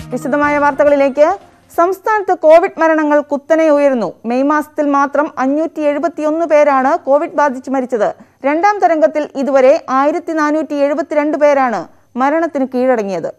വിശദമായ വാർത്തകളിലേക്ക് സംസ്ഥാനത്ത് കോവിഡ് മരണങ്ങൾ കുത്തനെ ഉയരുന്നു മെയ് മാസത്തിൽ മാത്രം അഞ്ഞൂറ്റി എഴുപത്തിയൊന്ന് പേരാണ് കോവിഡ് ബാധിച്ച് മരിച്ചത് രണ്ടാം തരംഗത്തിൽ ഇതുവരെ ആയിരത്തി നാനൂറ്റി എഴുപത്തിരണ്ട് പേരാണ് മരണത്തിന് കീഴടങ്ങിയത്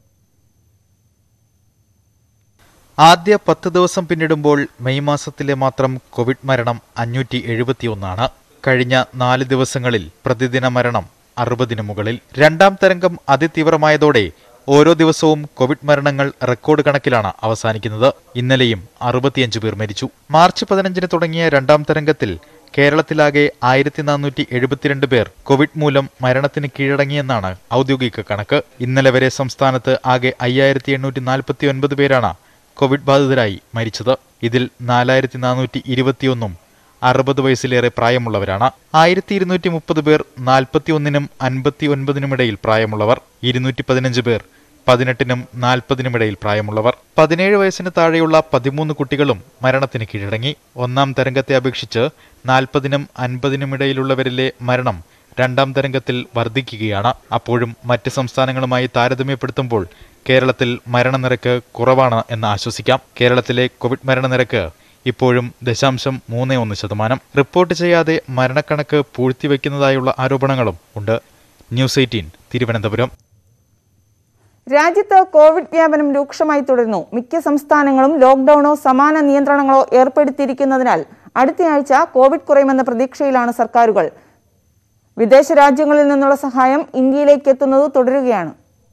ആദ്യ പത്ത് ദിവസം പിന്നിടുമ്പോൾ മെയ് മാസത്തിലെ മാത്രം കോവിഡ് മരണം അഞ്ഞൂറ്റി എഴുപത്തിയൊന്നാണ് കഴിഞ്ഞ നാല് ദിവസങ്ങളിൽ പ്രതിദിന മരണം അറുപതിനു മുകളിൽ രണ്ടാം തരംഗം അതിതീവ്രമായതോടെ ഓരോ ദിവസവും കോവിഡ് മരണങ്ങൾ റെക്കോർഡ് കണക്കിലാണ് അവസാനിക്കുന്നത് ഇന്നലെയും അറുപത്തിയഞ്ച് പേർ മരിച്ചു മാർച്ച് പതിനഞ്ചിന് തുടങ്ങിയ രണ്ടാം തരംഗത്തിൽ കേരളത്തിലാകെ ആയിരത്തി നാനൂറ്റി എഴുപത്തിരണ്ട് പേർ കോവിഡ് മൂലം മരണത്തിന് കീഴടങ്ങിയെന്നാണ് ഔദ്യോഗിക കണക്ക് ഇന്നലെ വരെ സംസ്ഥാനത്ത് ആകെ അയ്യായിരത്തി എണ്ണൂറ്റി നാൽപ്പത്തി ഒൻപത് പേരാണ് കോവിഡ് ബാധിതരായി മരിച്ചത് ഇതിൽ നാലായിരത്തി നാനൂറ്റി ഇരുപത്തിയൊന്നും അറുപത് വയസ്സിലേറെ പ്രായമുള്ളവരാണ് ആയിരത്തി ഇരുന്നൂറ്റി മുപ്പത് പേർ നാൽപ്പത്തി ഒന്നിനും അൻപത്തി ഒൻപതിനുമിടയിൽ പ്രായമുള്ളവർ ഇരുന്നൂറ്റി പതിനഞ്ച് പേർ പതിനെട്ടിനും നാൽപ്പതിനുമിടയിൽ പ്രായമുള്ളവർ പതിനേഴ് വയസ്സിന് താഴെയുള്ള പതിമൂന്ന് കുട്ടികളും മരണത്തിന് കീഴടങ്ങി ഒന്നാം തരംഗത്തെ അപേക്ഷിച്ച് നാൽപ്പതിനും അൻപതിനുമിടയിലുള്ളവരിലെ മരണം രണ്ടാം തരംഗത്തിൽ വർദ്ധിക്കുകയാണ് അപ്പോഴും മറ്റ് സംസ്ഥാനങ്ങളുമായി താരതമ്യപ്പെടുത്തുമ്പോൾ കേരളത്തിൽ മരണനിരക്ക് കുറവാണ് എന്ന് ആശ്വസിക്കാം കേരളത്തിലെ കോവിഡ് മരണനിരക്ക് ഇപ്പോഴും ദശാംശം മൂന്ന് ഒന്ന് ശതമാനം റിപ്പോർട്ട് ചെയ്യാതെ മരണക്കണക്ക് പൂഴ്ത്തിവെക്കുന്നതായുള്ള ആരോപണങ്ങളും ഉണ്ട് ന്യൂസ് എയ്റ്റീൻ തിരുവനന്തപുരം രാജ്യത്ത് കോവിഡ് വ്യാപനം രൂക്ഷമായി തുടരുന്നു മിക്ക സംസ്ഥാനങ്ങളും ലോക്ഡൌണോ സമാന നിയന്ത്രണങ്ങളോ ഏർപ്പെടുത്തിയിരിക്കുന്നതിനാൽ അടുത്തയാഴ്ച കോവിഡ് കുറയുമെന്ന പ്രതീക്ഷയിലാണ് സർക്കാരുകൾ വിദേശ രാജ്യങ്ങളിൽ നിന്നുള്ള സഹായം ഇന്ത്യയിലേക്ക് എത്തുന്നത് തുടരുകയാണ്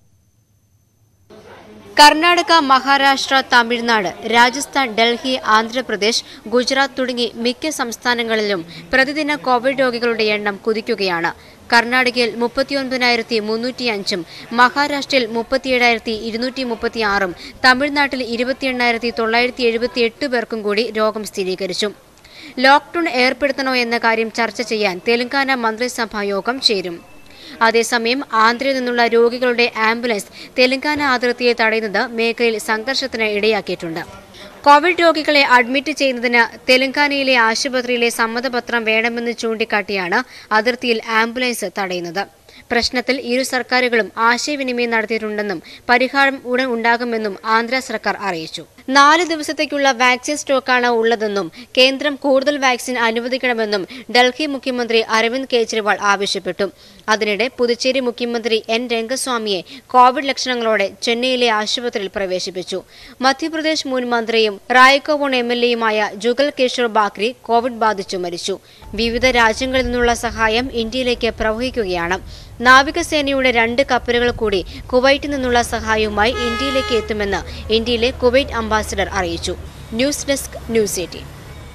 കർണാടക മഹാരാഷ്ട്ര തമിഴ്നാട് രാജസ്ഥാൻ ഡൽഹി ആന്ധ്രാപ്രദേശ് ഗുജറാത്ത് തുടങ്ങി മിക്ക സംസ്ഥാനങ്ങളിലും പ്രതിദിന കോവിഡ് രോഗികളുടെ എണ്ണം കുതിക്കുകയാണ് കർണാടകയിൽ മുപ്പത്തിയൊൻപതിനായിരത്തി മുന്നൂറ്റി അഞ്ചും മഹാരാഷ്ട്രയിൽ മുപ്പത്തിയേഴായിരത്തി ഇരുന്നൂറ്റി മുപ്പത്തി ആറും തമിഴ്നാട്ടിൽ ഇരുപത്തി എണ്ണായിരത്തി തൊള്ളായിരത്തി എഴുപത്തി എട്ട് പേർക്കും കൂടി രോഗം സ്ഥിരീകരിച്ചു ലോക്ഡൌൺ ഏർപ്പെടുത്തണോ എന്ന കാര്യം ചർച്ച ചെയ്യാൻ തെലങ്കാന മന്ത്രിസഭാ യോഗം ചേരും അതേസമയം ആന്ധ്രയിൽ നിന്നുള്ള രോഗികളുടെ ആംബുലൻസ് തെലങ്കാന അതിർത്തിയെ തടയുന്നത് മേഖലയിൽ സംഘർഷത്തിന് ഇടയാക്കിയിട്ടുണ്ട് കോവിഡ് രോഗികളെ അഡ്മിറ്റ് ചെയ്യുന്നതിന് തെലങ്കാനയിലെ ആശുപത്രിയിലെ സമ്മതപത്രം വേണമെന്ന് ചൂണ്ടിക്കാട്ടിയാണ് അതിർത്തിയിൽ ആംബുലൻസ് തടയുന്നത് പ്രശ്നത്തിൽ ഇരു സർക്കാരുകളും ആശയവിനിമയം നടത്തിയിട്ടുണ്ടെന്നും പരിഹാരം ഉടൻ ഉണ്ടാകുമെന്നും ആന്ധ്ര സർക്കാർ അറിയിച്ചു നാല് ദിവസത്തേക്കുള്ള വാക്സിൻ സ്റ്റോക്കാണ് ഉള്ളതെന്നും കേന്ദ്രം കൂടുതൽ വാക്സിൻ അനുവദിക്കണമെന്നും ഡൽഹി മുഖ്യമന്ത്രി അരവിന്ദ് കെജ്രിവാൾ ആവശ്യപ്പെട്ടു അതിനിടെ പുതുച്ചേരി മുഖ്യമന്ത്രി എൻ രംഗസ്വാമിയെ കോവിഡ് ലക്ഷണങ്ങളോടെ ചെന്നൈയിലെ ആശുപത്രിയിൽ പ്രവേശിപ്പിച്ചു മധ്യപ്രദേശ് മുൻ മന്ത്രിയും റായ്കോവോൺ എം എൽ എയുമായ ജുഗൽ കിഷോർ ബാക്രി കോവിഡ് ബാധിച്ചു മരിച്ചു വിവിധ രാജ്യങ്ങളിൽ നിന്നുള്ള സഹായം ഇന്ത്യയിലേക്ക് പ്രവഹിക്കുകയാണ് നാവികസേനയുടെ രണ്ട് കപ്പലുകൾ കൂടി കുവൈറ്റിൽ നിന്നുള്ള സഹായവുമായി ഇന്ത്യയിലേക്ക് എത്തുമെന്ന് ഇന്ത്യയിലെ കുവൈറ്റ് അംബാസിഡർ അറിയിച്ചു news desk news eighteen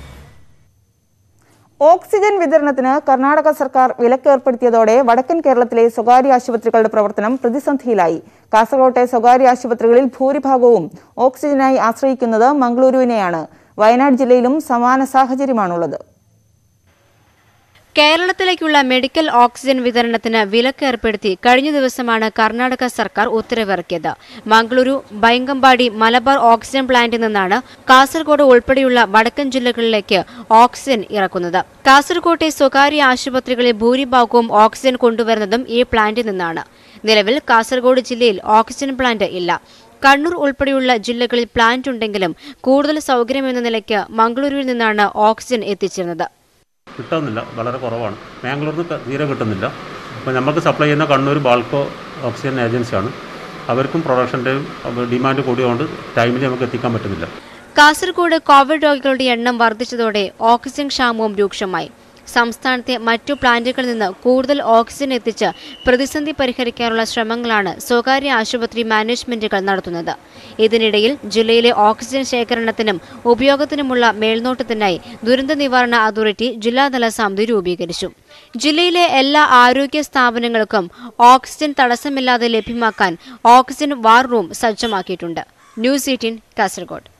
oxygen വിതരണത്തിന് കർണാടക സർക്കാർ വിലക്ക് ഏർപ്പെടുത്തിയതോടെ വടക്കൻ കേരളത്തിലെ സ്വകാര്യ ആശുപത്രികളുടെ പ്രവർത്തനം പ്രതിസന്ധിയിലായി കാസർകോട്ടെ സ്വകാര്യ ആശുപത്രികളിൽ ഭൂരിഭാഗവും ഓക്സിജനായി ആശ്രയിക്കുന്നത് മംഗളൂരുവിനെയാണ് വയനാട് ജില്ലയിലും സമാന സാഹചര്യമാണുള്ളത് കേരളത്തിലേക്കുള്ള മെഡിക്കൽ ഓക്സിജൻ വിതരണത്തിന് വിലക്ക് ഏർപ്പെടുത്തി കഴിഞ്ഞ ദിവസമാണ് കർണാടക സർക്കാർ ഉത്തരവിറക്കിയത് മംഗളൂരു ബൈങ്കമ്പാടി മലബാർ ഓക്സിജൻ പ്ലാന്റിൽ നിന്നാണ് കാസർഗോഡ് ഉൾപ്പെടെയുള്ള വടക്കൻ ജില്ലകളിലേക്ക് ഓക്സിജൻ ഇറക്കുന്നത് കാസർകോട്ടെ സ്വകാര്യ ആശുപത്രികളിൽ ഭൂരിഭാഗവും ഓക്സിജൻ കൊണ്ടുവരുന്നതും ഈ പ്ലാന്റിൽ നിന്നാണ് നിലവിൽ കാസർഗോഡ് ജില്ലയിൽ ഓക്സിജൻ പ്ലാന്റ് ഇല്ല കണ്ണൂർ ഉൾപ്പെടെയുള്ള ജില്ലകളിൽ പ്ലാന്റ് ഉണ്ടെങ്കിലും കൂടുതൽ സൗകര്യമെന്ന നിലയ്ക്ക് മംഗളൂരുവിൽ നിന്നാണ് ഓക്സിജൻ എത്തിച്ചിരുന്നത് കിട്ടുന്നില്ല വളരെ കുറവാണ് ബാംഗ്ലൂരിൽ നിന്ന് തീരെ കിട്ടുന്നില്ല അപ്പോൾ നമുക്ക് സപ്ലൈ ചെയ്യുന്ന കണ്ണൂർ ബാൾക്കോ ഓക്സിജൻ ഏജൻസിയാണ് അവർക്കും പ്രൊഡക്ഷൻ്റെയും ഡിമാൻഡ് കൂടിയതുകൊണ്ട് ടൈമിൽ നമുക്ക് എത്തിക്കാൻ പറ്റുന്നില്ല കാസർഗോഡ് കോവിഡ് രോഗികളുടെ എണ്ണം വർദ്ധിച്ചതോടെ ഓക്സിജൻ ക്ഷാമവും രൂക്ഷമായി സംസ്ഥാനത്തെ മറ്റു പ്ലാന്റുകളിൽ നിന്ന് കൂടുതൽ ഓക്സിജൻ എത്തിച്ച് പ്രതിസന്ധി പരിഹരിക്കാനുള്ള ശ്രമങ്ങളാണ് സ്വകാര്യ ആശുപത്രി മാനേജ്മെന്റുകൾ നടത്തുന്നത് ഇതിനിടയിൽ ജില്ലയിലെ ഓക്സിജൻ ശേഖരണത്തിനും ഉപയോഗത്തിനുമുള്ള മേൽനോട്ടത്തിനായി ദുരന്ത നിവാരണ അതോറിറ്റി ജില്ലാതല സമിതി രൂപീകരിച്ചു ജില്ലയിലെ എല്ലാ ആരോഗ്യ സ്ഥാപനങ്ങൾക്കും ഓക്സിജൻ തടസ്സമില്ലാതെ ലഭ്യമാക്കാൻ ഓക്സിജൻ വാർ റൂം സജ്ജമാക്കിയിട്ടുണ്ട് ന്യൂസ് എയ്റ്റീൻ കാസർഗോഡ്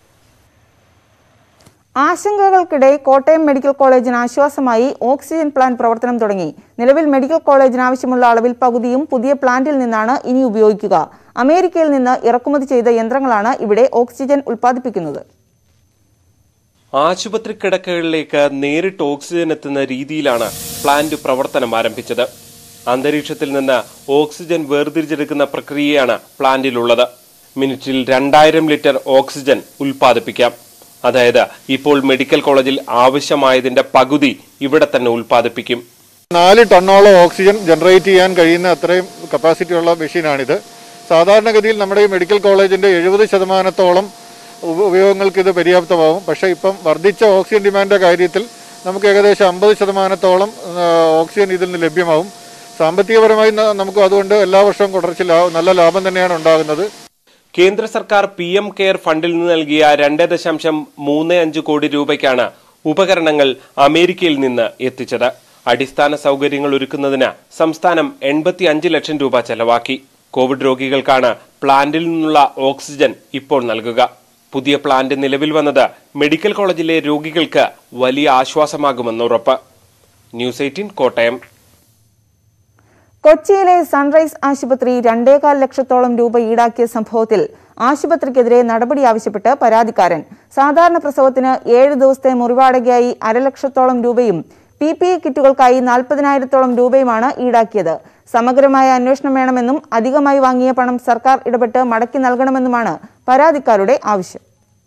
ആശങ്കകൾക്കിടെ കോട്ടയം മെഡിക്കൽ കോളേജിന് ആശ്വാസമായി ഓക്സിജൻ പ്ലാന്റ് പ്രവർത്തനം തുടങ്ങി നിലവിൽ മെഡിക്കൽ കോളേജിന് ആവശ്യമുള്ള അളവിൽ പകുതിയും പുതിയ പ്ലാന്റിൽ നിന്നാണ് ഇനി ഉപയോഗിക്കുക അമേരിക്കയിൽ നിന്ന് ഇറക്കുമതി ചെയ്ത യന്ത്രങ്ങളാണ് ഇവിടെ ഓക്സിജൻ ഉൽപ്പാദിപ്പിക്കുന്നത് ആശുപത്രി കിടക്കകളിലേക്ക് നേരിട്ട് ഓക്സിജൻ എത്തുന്ന രീതിയിലാണ് പ്ലാന്റ് പ്രവർത്തനം ആരംഭിച്ചത് അന്തരീക്ഷത്തിൽ നിന്ന് ഓക്സിജൻ വേർതിരിച്ചെടുക്കുന്ന പ്രക്രിയയാണ് പ്ലാന്റിലുള്ളത് മിനിറ്റിൽ രണ്ടായിരം ലിറ്റർ ഓക്സിജൻ ഉൽപ്പാദിപ്പിക്കാം അതായത് ഇപ്പോൾ മെഡിക്കൽ കോളേജിൽ ആവശ്യമായതിന്റെ പകുതി ഇവിടെ തന്നെ ഉൽപ്പാദിപ്പിക്കും നാല് ടണ്ണോളം ഓക്സിജൻ ജനറേറ്റ് ചെയ്യാൻ കഴിയുന്ന അത്രയും കപ്പാസിറ്റിയുള്ള മെഷീനാണിത് സാധാരണഗതിയിൽ നമ്മുടെ ഈ മെഡിക്കൽ കോളേജിന്റെ എഴുപത് ശതമാനത്തോളം ഉപ- ഉപയോഗങ്ങൾക്ക് ഇത് പര്യാപ്തമാകും പക്ഷേ ഇപ്പം വർദ്ധിച്ച ഓക്സിജൻ ഡിമാൻഡിന്റെ കാര്യത്തിൽ നമുക്ക് ഏകദേശം അമ്പത് ശതമാനത്തോളം ആ, ഓക്സിജൻ ഇതിൽ നിന്ന് ലഭ്യമാവും സാമ്പത്തികപരമായി ന- നമുക്ക് അതുകൊണ്ട് എല്ലാ വർഷവും തുടർച്ച ലാഭം നല്ല ലാഭം തന്നെയാണ് ഉണ്ടാകുന്നത് കേന്ദ്ര സർക്കാർ പി എം കെയർ ഫണ്ടിൽ നിന്ന് നൽകിയ രണ്ട് ദശാംശം മൂന്ന് അഞ്ച് കോടി രൂപയ്ക്കാണ് ഉപകരണങ്ങൾ അമേരിക്കയിൽ നിന്ന് എത്തിച്ചത് അടിസ്ഥാന സൗകര്യങ്ങൾ ഒരുക്കുന്നതിന് സംസ്ഥാനം എൺപത്തി അഞ്ച് ലക്ഷം രൂപ ചെലവാക്കി കോവിഡ് രോഗികൾക്കാണ് പ്ലാന്റിൽ നിന്നുള്ള ഓക്സിജൻ ഇപ്പോൾ നൽകുക പുതിയ പ്ലാന്റ് നിലവിൽ വന്നത് മെഡിക്കൽ കോളേജിലെ രോഗികൾക്ക് വലിയ ആശ്വാസമാകുമെന്ന് ഉറപ്പ് ന്യൂസ് എയ്റ്റീൻ കോട്ടയം കൊച്ചിയിലെ സൺറൈസ് ആശുപത്രി രണ്ടേകാൽ ലക്ഷത്തോളം രൂപ ഈടാക്കിയ സംഭവത്തിൽ ആശുപത്രിക്കെതിരെ നടപടി ആവശ്യപ്പെട്ട് പരാതിക്കാരൻ സാധാരണ പ്രസവത്തിന് ഏഴ് ദിവസത്തെ മുറിവാടകയായി അരലക്ഷത്തോളം രൂപയും പി പി ഇ കിറ്റുകൾക്കായി നാൽപ്പതിനായിരത്തോളം രൂപയുമാണ് ഈടാക്കിയത് സമഗ്രമായ അന്വേഷണം വേണമെന്നും അധികമായി വാങ്ങിയ പണം സർക്കാർ ഇടപെട്ട് മടക്കി നൽകണമെന്നുമാണ് പരാതിക്കാരുടെ ആവശ്യം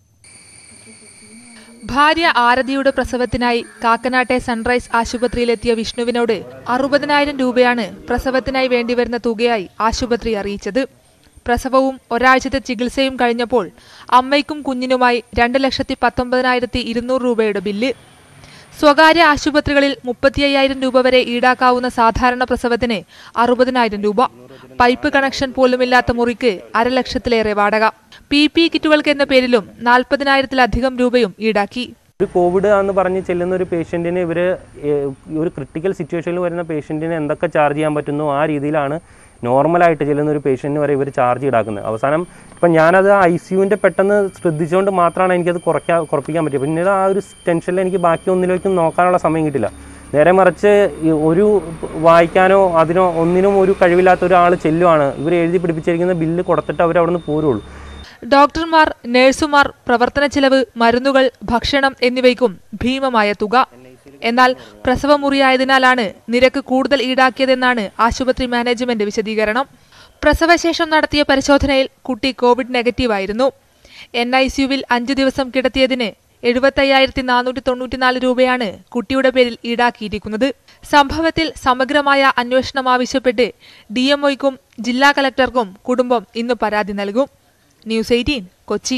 ഭാര്യ ആരതിയുടെ പ്രസവത്തിനായി കാക്കനാട്ടെ സൺറൈസ് ആശുപത്രിയിലെത്തിയ വിഷ്ണുവിനോട് അറുപതിനായിരം രൂപയാണ് പ്രസവത്തിനായി വേണ്ടിവരുന്ന തുകയായി ആശുപത്രി അറിയിച്ചത് പ്രസവവും ഒരാഴ്ചത്തെ ചികിത്സയും കഴിഞ്ഞപ്പോൾ അമ്മയ്ക്കും കുഞ്ഞിനുമായി രണ്ട് ലക്ഷത്തി പത്തൊമ്പതിനായിരത്തി ഇരുന്നൂറ് രൂപയുടെ ബില്ല് സ്വകാര്യ ആശുപത്രികളിൽ മുപ്പത്തി അയ്യായിരം രൂപ വരെ ഈടാക്കാവുന്ന സാധാരണ പ്രസവത്തിന് അറുപതിനായിരം രൂപ പൈപ്പ് കണക്ഷൻ പോലുമില്ലാത്ത മുറിക്ക് അരലക്ഷത്തിലേറെ വാടക പി പി കിറ്റുകൾക്ക് എന്ന പേരിലും നാൽപ്പതിനായിരത്തിലധികം രൂപയും ഈടാക്കി ഒരു കോവിഡ് എന്ന് പറഞ്ഞ് ചെല്ലുന്ന ഒരു പേഷ്യൻറ്റിന് ഇവർ ഒരു ക്രിട്ടിക്കൽ സിറ്റുവേഷനിൽ വരുന്ന പേഷ്യൻറ്റിന് എന്തൊക്കെ ചാർജ് ചെയ്യാൻ പറ്റുന്നു ആ രീതിയിലാണ് നോർമലായിട്ട് ചെല്ലുന്ന ഒരു പേഷ്യൻറ്റിന് വരെ ഇവർ ചാർജ് ഈടാക്കുന്നത് അവസാനം ഇപ്പം ഞാനത് ഐ സിയുവിൻ്റെ പെട്ടെന്ന് ശ്രദ്ധിച്ചുകൊണ്ട് മാത്രമാണ് എനിക്കത് കുറയ്ക്കാൻ കുറപ്പിക്കാൻ പറ്റിയത് പിന്നീട് ആ ഒരു ടെൻഷനിൽ എനിക്ക് ബാക്കി ഒന്നിലേക്കും നോക്കാനുള്ള സമയം കിട്ടില്ല നേരെ മറിച്ച് ഈ ഒരു വായിക്കാനോ അതിനോ ഒന്നിനും ഒരു കഴിവില്ലാത്ത ഒരാൾ ചെല്ലുവാണ് ഇവർ എഴുതി പിടിപ്പിച്ചിരിക്കുന്ന ബില്ല് കൊടുത്തിട്ട് അവർ അവിടെ നിന്ന് പോരുള്ളൂ ഡോക്ടർമാർ നഴ്സുമാർ പ്രവർത്തന ചെലവ് മരുന്നുകൾ ഭക്ഷണം എന്നിവയ്ക്കും ഭീമമായ തുക എന്നാൽ പ്രസവമുറിയായതിനാലാണ് നിരക്ക് കൂടുതൽ ഈടാക്കിയതെന്നാണ് ആശുപത്രി മാനേജ്മെന്റ് വിശദീകരണം പ്രസവശേഷം നടത്തിയ പരിശോധനയിൽ കുട്ടി കോവിഡ് നെഗറ്റീവായിരുന്നു എൻ ഐ സിയുവിൽ അഞ്ചു ദിവസം കിടത്തിയതിന് എഴുപത്തയ്യായിരത്തി നാനൂറ്റി തൊണ്ണൂറ്റിനാല് രൂപയാണ് കുട്ടിയുടെ പേരിൽ ഈടാക്കിയിരിക്കുന്നത് സംഭവത്തിൽ സമഗ്രമായ അന്വേഷണം ആവശ്യപ്പെട്ട് ഡി എംഒയ്ക്കും ജില്ലാ കലക്ടർക്കും കുടുംബം ഇന്ന് പരാതി നൽകും ന്യൂസ് എയ്റ്റീൻ കൊച്ചി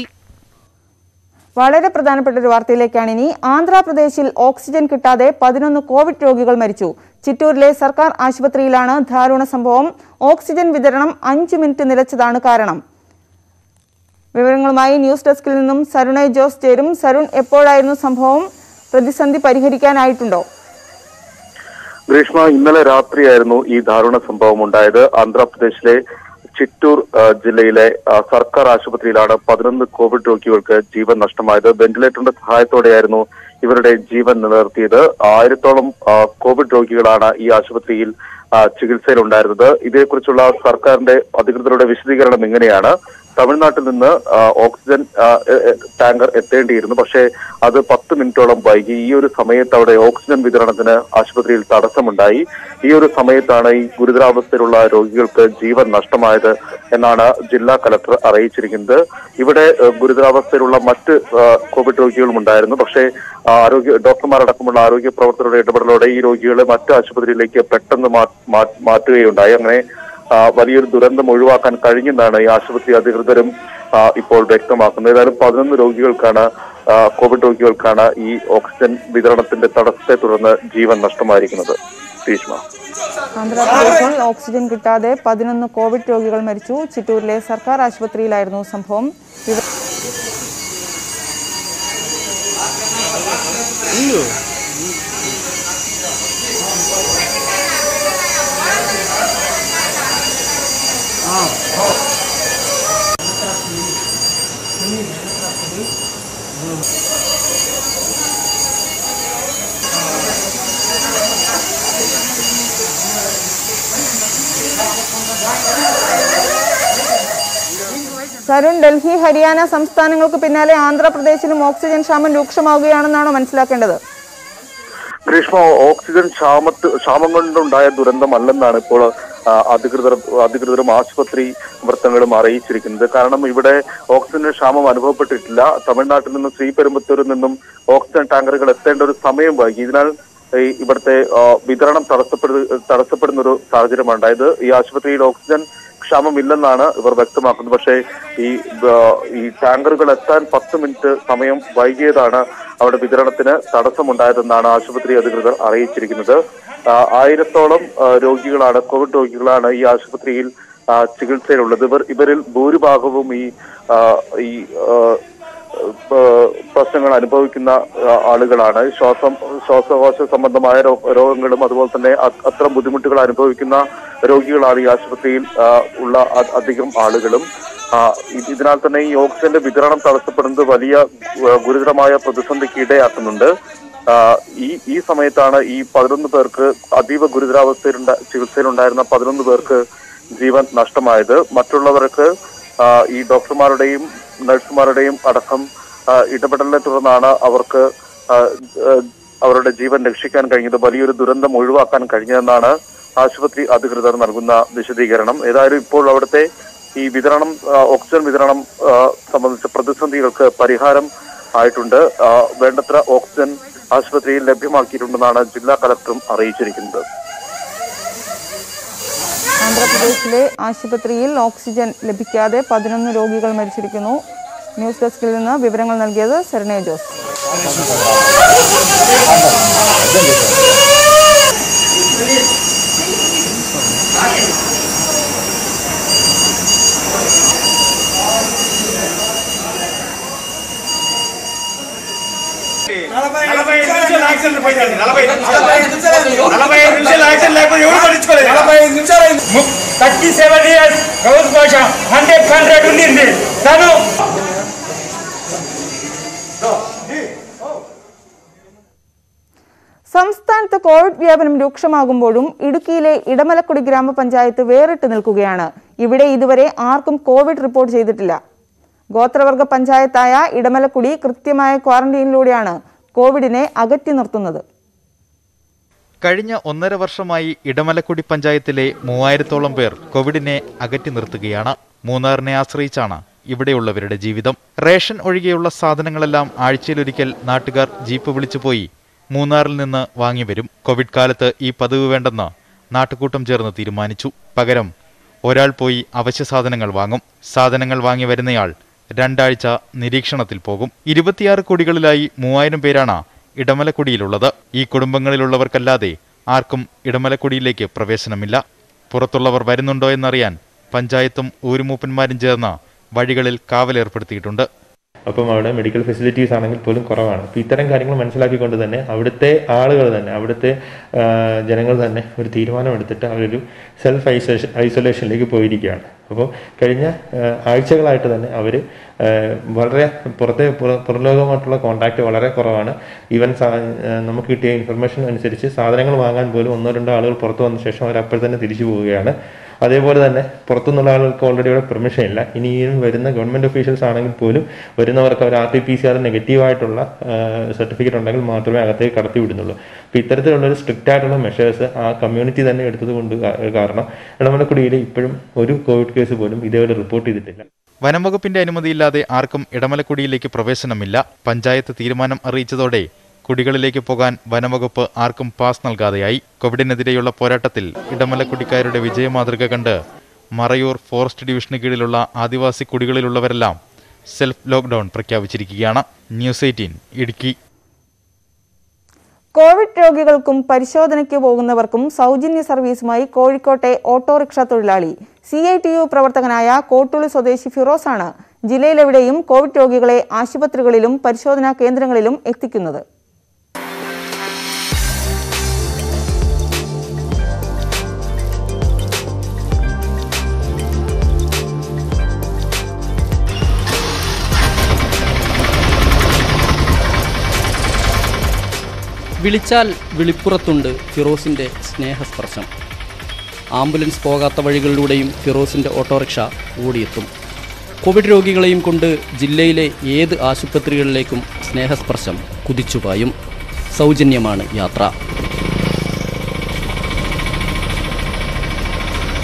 വളരെ പ്രധാനപ്പെട്ട ഒരു വാർത്തയിലേക്കാണ് ഇനി ആന്ധ്രാപ്രദേശിൽ ഓക്സിജൻ കിട്ടാതെ പതിനൊന്ന് കോവിഡ് രോഗികൾ മരിച്ചു ചിറ്റൂരിലെ സർക്കാർ ആശുപത്രിയിലാണ് ദാരുണ സംഭവം ഓക്സിജൻ വിതരണം അഞ്ച് മിനിറ്റ് നിലച്ചതാണ് കാരണം വിവരങ്ങളുമായി ന്യൂസ് ഡെസ്കിൽ നിന്നും സരുണൈ ജോസ് ചേരും സരുൺ എപ്പോഴായിരുന്നു സംഭവം പ്രതിസന്ധി പരിഹരിക്കാനായിട്ടുണ്ടോ ഗ്രീഷ്മ ഇന്നലെ രാത്രിയായിരുന്നു ഈ ദാരുണ സംഭവം ഉണ്ടായത് ആന്ധ്രാപ്രദേശിലെ ചിറ്റൂർ ആ, ജില്ലയിലെ ആ, സർക്കാർ ആശുപത്രിയിലാണ് പതിനൊന്ന് കോവിഡ് രോഗികൾക്ക് ജീവൻ നഷ്ടമായത് വെന്റിലേറ്ററിന്റെ സഹായത്തോടെയായിരുന്നു ഇവരുടെ ജീവൻ നിലനിർത്തിയത് ആയിരത്തോളം ആ, കോവിഡ് രോഗികളാണ് ഈ ആശുപത്രിയിൽ ആ, ചികിത്സയിലുണ്ടായിരുന്നത് ഇതേക്കുറിച്ചുള്ള സർക്കാരിന്റെ അധികൃതരുടെ വിശദീകരണം ഇങ്ങനെയാണ് തമിഴ്നാട്ടിൽ നിന്ന് ആ, ഓക്സിജൻ ആ, എ- എ- ടാങ്കർ എത്തേണ്ടിയിരുന്നു പക്ഷേ അത് പത്ത് മിനിറ്റോളം വൈകി ഈ ഒരു സമയത്ത് അവിടെ ഓക്സിജൻ വിതരണത്തിന് ആശുപത്രിയിൽ തടസ്സമുണ്ടായി ഈ ഒരു സമയത്താണ് ഈ ഗുരുതരാവസ്ഥയിലുള്ള രോഗികൾക്ക് ജീവൻ നഷ്ടമായത് എന്നാണ് ജില്ലാ കലക്ടർ അറിയിച്ചിരിക്കുന്നത് ഇവിടെ ഏഹ്, ഗുരുതരാവസ്ഥയിലുള്ള മറ്റ് ആ, കോവിഡ് രോഗികളും ഉണ്ടായിരുന്നു പക്ഷേ ആ, ആരോഗ്യ ഡോക്ടർമാരടക്കമുള്ള ആരോഗ്യ പ്രവർത്തകരുടെ ഇടപെടലോടെ ഈ രോഗികളെ മറ്റ് ആശുപത്രിയിലേക്ക് പെട്ടെന്ന് മാ- മാ- മാറ്റുകയുണ്ടായി അങ്ങനെ ആ, വലിയൊരു ദുരന്തം ഒഴിവാക്കാൻ കഴിഞ്ഞെന്നാണ് ഈ ആശുപത്രി അധികൃതരും ആ, ഇപ്പോൾ വ്യക്തമാക്കുന്നത് ഏതായാലും പതിനൊന്ന് രോഗികൾക്കാണ് ആ, കോവിഡ് രോഗികൾക്കാണ് ഈ ഓക്സിജൻ വിതരണത്തിന്റെ തടസ്സത്തെ തുടർന്ന് ജീവൻ നഷ്ടമായിരിക്കുന്നത് ഭീഷ്മ ആന്ധ്രാപ്രദേശിൽ ഓക്സിജൻ കിട്ടാതെ പതിനൊന്ന് കോവിഡ് രോഗികൾ മരിച്ചു ചിറ്റൂരിലെ സർക്കാർ ആശുപത്രിയിലായിരുന്നു സംഭവം വിവ- സരുൺ ഡൽഹി ഹരിയാന സംസ്ഥാനങ്ങൾക്ക് പിന്നാലെ ആന്ധ്രാപ്രദേശിലും ഓക്സിജൻ ക്ഷാമം രൂക്ഷമാവുകയാണെന്നാണോ മനസ്സിലാക്കേണ്ടത് ഗ്രീഷ്മ ഓക്സിജൻ ക്ഷാമത്ത് ക്ഷാമം കൊണ്ടുണ്ടായ ദുരന്തമല്ലെന്നാണ് ഇപ്പോൾ ആ, അധികൃതർ അധികൃതരും ആശുപത്രി വൃത്തങ്ങളും അറിയിച്ചിരിക്കുന്നത് കാരണം ഇവിടെ ഓക്സിജന് ക്ഷാമം അനുഭവപ്പെട്ടിട്ടില്ല തമിഴ്നാട്ടിൽ നിന്നും ശ്രീപെരുമ്പത്തൂരിൽ നിന്നും ഓക്സിജൻ ടാങ്കറുകൾ എത്തേണ്ട ഒരു സമയം വൈകി ഇതിനാൽ ഈ ഇവിടുത്തെ ആ, വിതരണം തടസ്സപ്പെടു തടസ്സപ്പെടുന്ന ഒരു സാഹചര്യമാണ് ഉണ്ടായത് ഈ ആശുപത്രിയിൽ ഓക്സിജൻ ക്ഷാമമില്ലെന്നാണ് ഇവർ വ്യക്തമാക്കുന്നത് പക്ഷേ ഈ ആ, ഈ ടാങ്കറുകൾ എത്താൻ പത്ത് മിനിറ്റ് സമയം വൈകിയതാണ് അവിടെ വിതരണത്തിന് തടസ്സമുണ്ടായതെന്നാണ് ആശുപത്രി അധികൃതർ അറിയിച്ചിരിക്കുന്നത് ആ, ആയിരത്തോളം ആ, രോഗികളാണ് കോവിഡ് രോഗികളാണ് ഈ ആശുപത്രിയിൽ ആ, ചികിത്സയിലുള്ളത് ഇവർ ഇവരിൽ ഭൂരിഭാഗവും ഈ ആ, ഈ ആ, ഏഹ് പ്രശ്നങ്ങൾ അനുഭവിക്കുന്ന ആ, ആളുകളാണ് ശ്വാസം ശ്വാസകോശ സംബന്ധമായ രോ- രോഗങ്ങളും അതുപോലെ തന്നെ അ- അത്തരം ബുദ്ധിമുട്ടുകൾ അനുഭവിക്കുന്ന രോഗികളാണ് ഈ ആശുപത്രിയിൽ ആ, ഉള്ള അ- അധികം ആളുകളും ആ, ഇത് ഇതിനാൽ തന്നെ ഈ ഓക്സിജന്റെ വിതരണം തടസ്സപ്പെടുന്നത് വലിയ ഏഹ് ഗുരുതരമായ പ്രതിസന്ധിക്ക് ഇടയാക്കുന്നുണ്ട് ആ, ഈ ഈ സമയത്താണ് ഈ പതിനൊന്ന് പേർക്ക് അതീവ ഗുരുതരാവസ്ഥയിലുണ്ട ചികിത്സയിലുണ്ടായിരുന്ന പതിനൊന്ന് പേർക്ക് ജീവൻ നഷ്ടമായത് മറ്റുള്ളവർക്ക് ആ, ഈ ഡോക്ടർമാരുടെയും നഴ്സുമാരുടെയും അടക്കം ആ, ഇടപെടലിനെ തുടർന്നാണ് അവർക്ക് ആ, ആ, അവരുടെ ജീവൻ രക്ഷിക്കാൻ കഴിഞ്ഞത് വലിയൊരു ദുരന്തം ഒഴിവാക്കാൻ കഴിഞ്ഞതെന്നാണ് ആശുപത്രി അധികൃതർ നൽകുന്ന വിശദീകരണം ഏതായാലും ഇപ്പോൾ അവിടുത്തെ ഈ വിതരണം ആ, ഓക്സിജൻ വിതരണം ആ, സംബന്ധിച്ച പ്രതിസന്ധികൾക്ക് പരിഹാരം ആയിട്ടുണ്ട് ആ, വേണ്ടത്ര ഓക്സിജൻ ആശുപത്രിയിൽ ലഭ്യമാക്കിയിട്ടുണ്ടെന്നാണ് ജില്ലാ കലക്ടറും അറിയിച്ചിരിക്കുന്നത് ആന്ധ്രാപ്രദേശിലെ ആശുപത്രിയിൽ ഓക്സിജൻ ലഭിക്കാതെ പതിനൊന്ന് രോഗികൾ മരിച്ചിരിക്കുന്നു ന്യൂസ് ഡെസ്കിൽ നിന്ന് വിവരങ്ങൾ നൽകിയത് സെറനെ ജോസ് నలభై నిమిషాలు యాక్షన్ పోయిందండి నలభై నలభై ఐదు నిమిషాలు యాక్షన్ లేకపోతే ఎవరు పట్టించుకోలేదు నలభై ఐదు నిమిషాలు థర్టీ సెవెన్ ఇయర్స్ గౌస్ భాష హండ్రెడ్ హండ్రెడ్ ఉండింది తను സംസ്ഥാനത്ത് കോവിഡ് വ്യാപനം രൂക്ഷമാകുമ്പോഴും ഇടുക്കിയിലെ ഇടമലക്കുടി ഗ്രാമപഞ്ചായത്ത് വേറിട്ട് നിൽക്കുകയാണ് ഇവിടെ ഇതുവരെ ആർക്കും കോവിഡ് റിപ്പോർട്ട് ചെയ്തിട്ടില്ല ഗോത്രവർഗ പഞ്ചായത്തായ ഇടമലക്കുടി കൃത്യമായ ക്വാറന്റീനിലൂടെയാണ് കോവിഡിനെ അകറ്റി നിർത്തുന്നത് കഴിഞ്ഞ ഒന്നര വർഷമായി ഇടമലക്കുടി പഞ്ചായത്തിലെ മൂവായിരത്തോളം പേർ കോവിഡിനെ അകറ്റി നിർത്തുകയാണ് മൂന്നാറിനെ ആശ്രയിച്ചാണ് ഇവിടെയുള്ളവരുടെ ജീവിതം റേഷൻ ഒഴികെയുള്ള സാധനങ്ങളെല്ലാം ആഴ്ചയിലൊരിക്കൽ നാട്ടുകാർ ജീപ്പ് വിളിച്ചു പോയി മൂന്നാറിൽ നിന്ന് വാങ്ങി വരും കോവിഡ് കാലത്ത് ഈ പതിവ് വേണ്ടെന്ന് നാട്ടുകൂട്ടം ചേർന്ന് തീരുമാനിച്ചു പകരം ഒരാൾ പോയി അവശ്യ സാധനങ്ങൾ വാങ്ങും സാധനങ്ങൾ വാങ്ങി വരുന്നയാൾ രണ്ടാഴ്ച നിരീക്ഷണത്തിൽ പോകും ഇരുപത്തിയാറ് കുടികളിലായി മൂവായിരം പേരാണ് ഇടമലക്കുടിയിലുള്ളത് ഈ കുടുംബങ്ങളിലുള്ളവർക്കല്ലാതെ ആർക്കും ഇടമലക്കുടിയിലേക്ക് പ്രവേശനമില്ല പുറത്തുള്ളവർ വരുന്നുണ്ടോ എന്നറിയാൻ പഞ്ചായത്തും ഊരുമൂപ്പന്മാരും ചേർന്ന് വഴികളിൽ കാവലേർപ്പെടുത്തിയിട്ടുണ്ട് അപ്പം അവിടെ മെഡിക്കൽ ഫെസിലിറ്റീസ് ആണെങ്കിൽ പോലും കുറവാണ് അപ്പോൾ ഇത്തരം കാര്യങ്ങൾ മനസ്സിലാക്കിക്കൊണ്ട് തന്നെ അവിടുത്തെ ആളുകൾ തന്നെ അവിടുത്തെ ആ, ജനങ്ങൾ തന്നെ ഒരു തീരുമാനമെടുത്തിട്ട് അവരൊരു സെൽഫ് ഐസൊലേഷൻ ഐസൊലേഷനിലേക്ക് പോയിരിക്കുകയാണ് അപ്പോൾ കഴിഞ്ഞ ആ, ആഴ്ചകളായിട്ട് തന്നെ അവർ വളരെ പുറത്തെ പുറ- പുറംലോകമായിട്ടുള്ള കോൺടാക്റ്റ് വളരെ കുറവാണ് ഈവൻ സാ- ആ, നമുക്ക് കിട്ടിയ ഇൻഫർമേഷൻ അനുസരിച്ച് സാധനങ്ങൾ വാങ്ങാൻ പോലും ഒന്നോ രണ്ടോ ആളുകൾ പുറത്ത് വന്ന ശേഷം അവർ അപ്പോൾ തന്നെ തിരിച്ചു പോവുകയാണ് അതേപോലെ തന്നെ പുറത്തുനിന്നുള്ള ആളുകൾക്ക് ഓൾറെഡി ഇവിടെ പെർമിഷൻ ഇല്ല ഇനിയും വരുന്ന ഗവൺമെന്റ് ഒഫീഷ്യൽസ് ആണെങ്കിൽ പോലും വരുന്നവർക്ക് അവർ R T P C R നെഗറ്റീവായിട്ടുള്ള സർട്ടിഫിക്കറ്റ് ഉണ്ടെങ്കിൽ മാത്രമേ അകത്തേക്ക് കടത്തി വിടുന്നുള്ളൂ അപ്പോൾ ഇത്തരത്തിലുള്ള ഒരു സ്ട്രിക്റ്റ് ആയിട്ടുള്ള മെഷേഴ്സ് ആ കമ്മ്യൂണിറ്റി തന്നെ എടുത്തത് കൊണ്ട് കാ- കാരണം ഇടമലക്കുടിയിൽ ഇപ്പോഴും ഒരു കോവിഡ് കേസ് പോലും ഇതേവരെ റിപ്പോർട്ട് ചെയ്തിട്ടില്ല വനംവകുപ്പിന്റെ അനുമതിയില്ലാതെ ആർക്കും ഇടമലക്കുടിയിലേക്ക് പ്രവേശനമില്ല പഞ്ചായത്ത് തീരുമാനം അറിയിച്ചതോടെ കുടികളിലേക്ക് പോകാൻ വനംവകുപ്പ് ആർക്കും പാസ് നൽകാതെയായി കോവിഡിനെതിരെയുള്ള പോരാട്ടത്തിൽ ഇടമലക്കുടിക്കാരുടെ വിജയമാതൃക കണ്ട് മറയൂർ ഫോറസ്റ്റ് ഡിവിഷന് കീഴിലുള്ള ആദിവാസി കുടികളിലുള്ളവരെല്ലാം സെൽഫ് ലോക്ക്ഡൌൺ പ്രഖ്യാപിച്ചിരിക്കുകയാണ് ന്യൂസ് എയ്റ്റീൻ ഇടുക്കി കോവിഡ് രോഗികൾക്കും പരിശോധനയ്ക്ക് പോകുന്നവർക്കും സൗജന്യ സർവീസുമായി കോഴിക്കോട്ടെ ഓട്ടോറിക്ഷ തൊഴിലാളി സി ഐ ടി യു പ്രവർത്തകനായ കോട്ടുളി സ്വദേശി ഫിറോസാണ് ജില്ലയിലെവിടെയും കോവിഡ് രോഗികളെ ആശുപത്രികളിലും പരിശോധനാ കേന്ദ്രങ്ങളിലും എത്തിക്കുന്നത് വിളിച്ചാൽ വിളിപ്പുറത്തുണ്ട് ഫിറോസിൻ്റെ സ്നേഹസ്പർശം ആംബുലൻസ് പോകാത്ത വഴികളിലൂടെയും ഫിറോസിൻ്റെ ഓട്ടോറിക്ഷ ഓടിയെത്തും കോവിഡ് രോഗികളെയും കൊണ്ട് ജില്ലയിലെ ഏത് ആശുപത്രികളിലേക്കും സ്നേഹസ്പർശം കുതിച്ചുപായും സൗജന്യമാണ് യാത്ര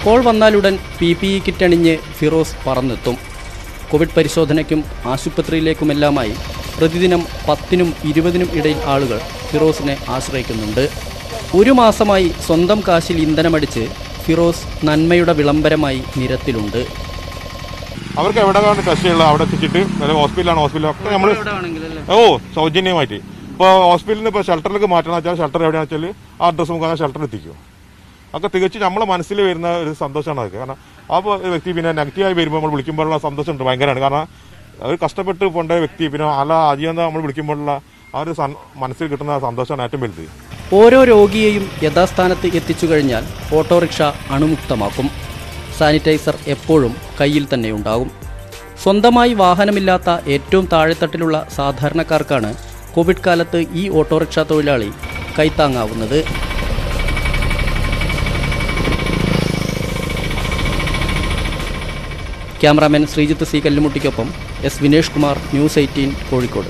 കോൾ വന്നാലുടൻ പി പി ഇ കിറ്റ് അണിഞ്ഞ് ഫിറോസ് പറന്നെത്തും കോവിഡ് പരിശോധനയ്ക്കും ആശുപത്രിയിലേക്കുമെല്ലാമായി പ്രതിദിനം പത്തിനും ഇരുപതിനും ഇടയിൽ ആളുകൾ ഫിറോസിനെ ആശ്രയിക്കുന്നുണ്ട് ഒരു മാസമായി സ്വന്തം കാശിൽ ഇന്ധനമടിച്ച് ഫിറോസ് നന്മയുടെ വിളംബരമായി നിരത്തിലുണ്ട് അവർക്ക് എവിടെ കാണും ടെസ്റ്റ് ഉള്ളത് അവിടെ എത്തിച്ചിട്ട് അല്ലെങ്കിൽ ഹോസ്പിറ്റലാണ് ഹോസ്പിറ്റൽ ഒക്കെ നമ്മൾ ഓ സൗജന്യമായിട്ട് ഇപ്പോൾ ഹോസ്പിറ്റലിൽ നിന്ന് ഇപ്പോൾ ഷെൽട്ടറിലേക്ക് മാറ്റണം വെച്ചാൽ ഷെൽട്ടർ എവിടെയാണെന്ന് വെച്ചാൽ ആ അഡ്രസ്സ് മുഖാന്തരം ഷെൽട്ടർ എത്തിക്കും ഒക്കെ തികച്ചും നമ്മളെ മനസ്സിൽ വരുന്ന ഒരു സന്തോഷമാണ് അതൊക്കെ കാരണം ആ പ- വ്യക്തി പിന്നെ നെഗറ്റീവായി വരുമ്പോൾ നമ്മൾ വിളിക്കുമ്പോഴുള്ള സന്തോഷമുണ്ട് ഭയങ്കരമാണ് കാരണം അവർ കഷ്ടപ്പെട്ട് പോണ്ട വ്യക്തി പിന്നെ അല്ല അധികം നമ്മൾ വിളിക്കുമ്പോഴുള്ള ആ ഒരു സൻ- മനസ്സിൽ കിട്ടുന്ന സന്തോഷമാണ് ഏറ്റവും വലുത് ഓരോ രോഗിയെയും യഥാസ്ഥാനത്ത് എത്തിച്ചു കഴിഞ്ഞാൽ ഓട്ടോറിക്ഷ അണുമുക്തമാക്കും സാനിറ്റൈസർ എപ്പോഴും കയ്യിൽ തന്നെ ഉണ്ടാകും സ്വന്തമായി വാഹനമില്ലാത്ത ഏറ്റവും താഴെത്തട്ടിലുള്ള സാധാരണക്കാർക്കാണ് കോവിഡ് കാലത്ത് ഈ ഓട്ടോറിക്ഷ തൊഴിലാളി കൈത്താങ്ങാവുന്നത് ക്യാമറാമാൻ ശ്രീജിത്ത് സി കല്ലുമുട്ടിക്കൊപ്പം S Vinesh Kumar news eighteen Kozhikode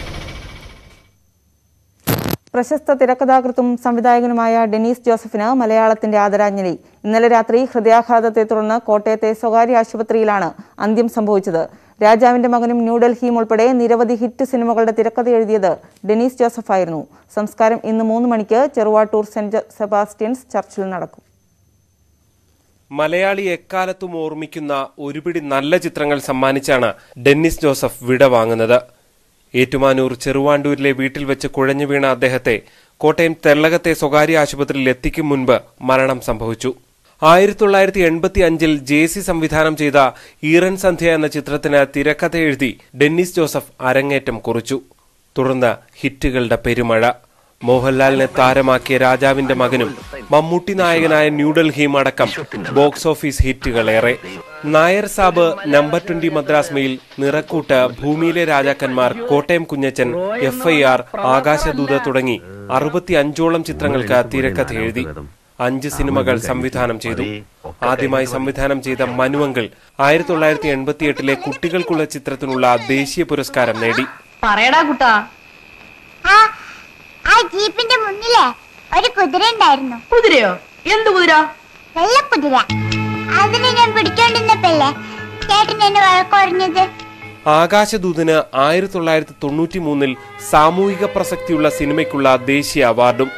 പ്രശസ്ത തിരക്കഥാകൃത്തും സംവിധായകനുമായ ഡെനീസ് ജോസഫിന് മലയാളത്തിന്റെ ആദരാഞ്ജലി ഇന്നലെ രാത്രി ഹൃദയാഘാതത്തെ തുടർന്ന് കോട്ടയത്തെ സ്വകാര്യ ആശുപത്രിയിലാണ് അന്ത്യം സംഭവിച്ചത് രാജാവിന്റെ മകനും ന്യൂഡൽഹിയും ഉൾപ്പെടെ നിരവധി ഹിറ്റ് സിനിമകളുടെ തിരക്കഥ എഴുതിയത് ഡെനീസ് ജോസഫായിരുന്നു സംസ്കാരം ഇന്ന് മൂന്ന് മണിക്ക് ചെറുവാട്ടൂർ സെന്റ് സെബാസ്റ്റ്യൻസ് ചർച്ചിൽ നടക്കും മലയാളി എക്കാലത്തും ഓർമ്മിക്കുന്ന ഒരുപിടി നല്ല ചിത്രങ്ങൾ സമ്മാനിച്ചാണ് ഡെന്നിസ് ജോസഫ് വിട വാങ്ങുന്നത് ഏറ്റുമാനൂർ ചെറുവാണ്ടൂരിലെ വീട്ടിൽ വെച്ച് കുഴഞ്ഞു വീണ അദ്ദേഹത്തെ കോട്ടയം തെള്ളകത്തെ സ്വകാര്യ ആശുപത്രിയിൽ എത്തിക്കും മുൻപ് മരണം സംഭവിച്ചു ആയിരത്തി തൊള്ളായിരത്തി എൺപത്തി അഞ്ചിൽ ജെ സി സംവിധാനം ചെയ്ത ഈറൻ സന്ധ്യ എന്ന ചിത്രത്തിന് തിരക്കഥ എഴുതി ഡെന്നിസ് ജോസഫ് അരങ്ങേറ്റം കുറിച്ചു തുടർന്ന് ഹിറ്റുകളുടെ പെരുമഴ മോഹൻലാലിനെ താരമാക്കിയ രാജാവിന്റെ മകനും മമ്മൂട്ടി നായകനായ ന്യൂഡൽഹിയും അടക്കം ബോക്സ് ഓഫീസ് ഹിറ്റുകളേറെ Nair Saab number twenty Madras mail Nirakkoottu Bhoomiyile Rajakkanmar Kottayam Kunjachan F I R Aakashadoothu തുടങ്ങി അറുപത്തി അഞ്ചോളം ചിത്രങ്ങൾക്ക് തിരക്കഥ എഴുതി അഞ്ച് സിനിമകൾ സംവിധാനം ചെയ്തു ആദ്യമായി സംവിധാനം ചെയ്ത മനുവങ്കിൾ ആയിരത്തി തൊള്ളായിരത്തി എൺപത്തി എട്ടിലെ കുട്ടികൾക്കുള്ള ചിത്രത്തിനുള്ള ദേശീയ പുരസ്കാരം നേടി പറയടാ കുട്ടാ ആ ആ ജീപ്പിന്റെ മുന്നിലെ ഒരു കുതിര ഉണ്ടായിരുന്നു കുതിരയോ എന്ത് കുതിര വെള്ളക്കുതിര അതിനെ ഞാൻ പിടിച്ചോണ്ടിരുന്നപ്പല്ലേ ചേട്ടൻ എന്നെ വഴക്കുറഞ്ഞത് ആകാശദൂതന് ആയിരത്തി തൊള്ളായിരത്തി തൊണ്ണൂറ്റി മൂന്നിൽ സാമൂഹിക പ്രസക്തിയുള്ള സിനിമയ്ക്കുള്ള ദേശീയ അവാർഡും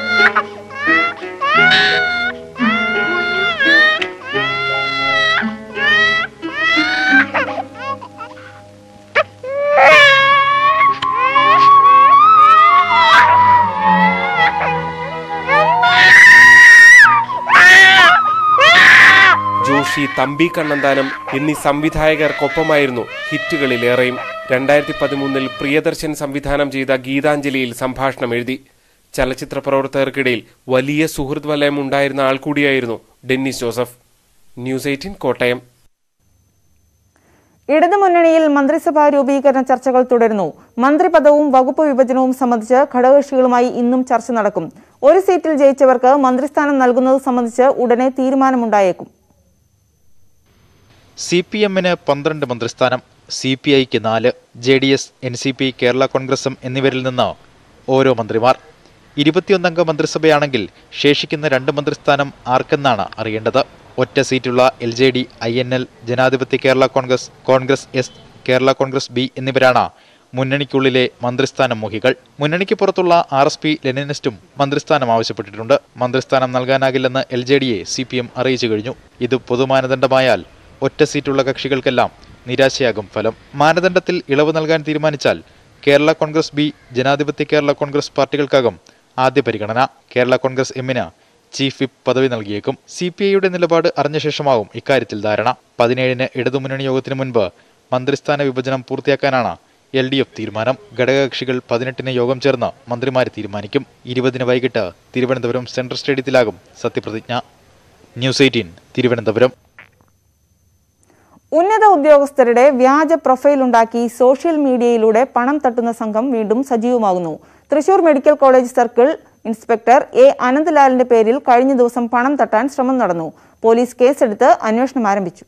ജോഷി തമ്പി കണ്ണന്താനം എന്നീ സംവിധായകർക്കൊപ്പമായിരുന്നു ഹിറ്റുകളിലേറെയും രണ്ടായിരത്തി പതിമൂന്നിൽ പ്രിയദർശൻ സംവിധാനം ചെയ്ത ഗീതാഞ്ജലിയിൽ സംഭാഷണം എഴുതി ചലച്ചിത്ര പ്രവർത്തകർക്കിടയിൽ വലിയ സുഹൃത്ത് വലയം ഉണ്ടായിരുന്ന ആൾ കൂടിയായിരുന്നു ഡെന്നിസ് ജോസഫ് ന്യൂസ് എയ്റ്റീൻ കോട്ടയം ഇടതുമുന്നണിയിൽ മന്ത്രിസഭാ രൂപീകരണ ചർച്ചകൾ തുടരുന്നു മന്ത്രിപദവും വകുപ്പ് വിഭജനവും സംബന്ധിച്ച് ഘടകകക്ഷികളുമായി ഇന്നും ചർച്ച നടക്കും ഒരു സീറ്റിൽ ജയിച്ചവർക്ക് മന്ത്രിസ്ഥാനം നൽകുന്നത് സംബന്ധിച്ച് ഉടനെ തീരുമാനമുണ്ടായേക്കും സി പി എമ്മിന് പന്ത്രണ്ട് മന്ത്രിസ്ഥാനം സി പി ഐക്ക് നാല് J D S N C P Kerala കോൺഗ്രസും എന്നിവരിൽ നിന്ന് ഓരോ മന്ത്രിമാർ ഇരുപത്തിയൊന്നംഗ മന്ത്രിസഭയാണെങ്കിൽ ശേഷിക്കുന്ന രണ്ട് മന്ത്രിസ്ഥാനം ആർക്കെന്നാണ് അറിയേണ്ടത് ഒറ്റ സീറ്റുള്ള L J D I N L ജനാധിപത്യ കേരള കോൺഗ്രസ് കോൺഗ്രസ് എസ് കേരള കോൺഗ്രസ് ബി എന്നിവരാണ് മുന്നണിക്കുള്ളിലെ മന്ത്രിസ്ഥാനം മോഹികൾ മുന്നണിക്ക് പുറത്തുള്ള ആർ എസ് പി ലെനിനിസ്റ്റും മന്ത്രിസ്ഥാനം ആവശ്യപ്പെട്ടിട്ടുണ്ട് മന്ത്രിസ്ഥാനം നൽകാനാകില്ലെന്ന് എൽ ജെ ഡിയെ സി പി എം അറിയിച്ചു കഴിഞ്ഞു ഇത് പൊതുമാനദണ്ഡമായാൽ ഒറ്റ സീറ്റുള്ള കക്ഷികൾക്കെല്ലാം നിരാശയാകും ഫലം മാനദണ്ഡത്തിൽ ഇളവ് നൽകാൻ തീരുമാനിച്ചാൽ കേരള കോൺഗ്രസ് ബി ജനാധിപത്യ കേരള കോൺഗ്രസ് പാർട്ടികൾക്കാകും ആദ്യ പരിഗണന കേരള കോൺഗ്രസ് എമ്മിന് ചീഫ് വിപ്പ് പദവി നൽകിയേക്കും സി പി ഐയുടെ നിലപാട് അറിഞ്ഞ ശേഷമാവും ഇക്കാര്യത്തിൽ ധാരണ പതിനേഴിന് ഇടതുമുന്നണി യോഗത്തിന് മുൻപ് മന്ത്രിസ്ഥാന വിഭജനം പൂർത്തിയാക്കാനാണ് എൽ ഡി എഫ് തീരുമാനം ഘടകകക്ഷികൾ പതിനെട്ടിന് യോഗം ചേർന്ന് മന്ത്രിമാരെ തീരുമാനിക്കും ഇരുപതിന് വൈകിട്ട് തിരുവനന്തപുരം സെൻട്രൽ സ്റ്റേഡിയത്തിലാകും സത്യപ്രതിജ്ഞ ന്യൂസ് എയ്റ്റീൻ തിരുവനന്തപുരം ഉന്നത ഉദ്യോഗസ്ഥരുടെ വ്യാജ പ്രൊഫൈൽ ഉണ്ടാക്കി സോഷ്യൽ മീഡിയയിലൂടെ പണം തട്ടുന്ന സംഘം വീണ്ടും സജീവമാകുന്നു Thrissur medical college circle inspector A അനന്ത്ലാലിന്റെ പേരിൽ കഴിഞ്ഞ ദിവസം പണം തട്ടാൻ ശ്രമം നടന്നു പോലീസ് കേസെടുത്ത് അന്വേഷണം ആരംഭിച്ചു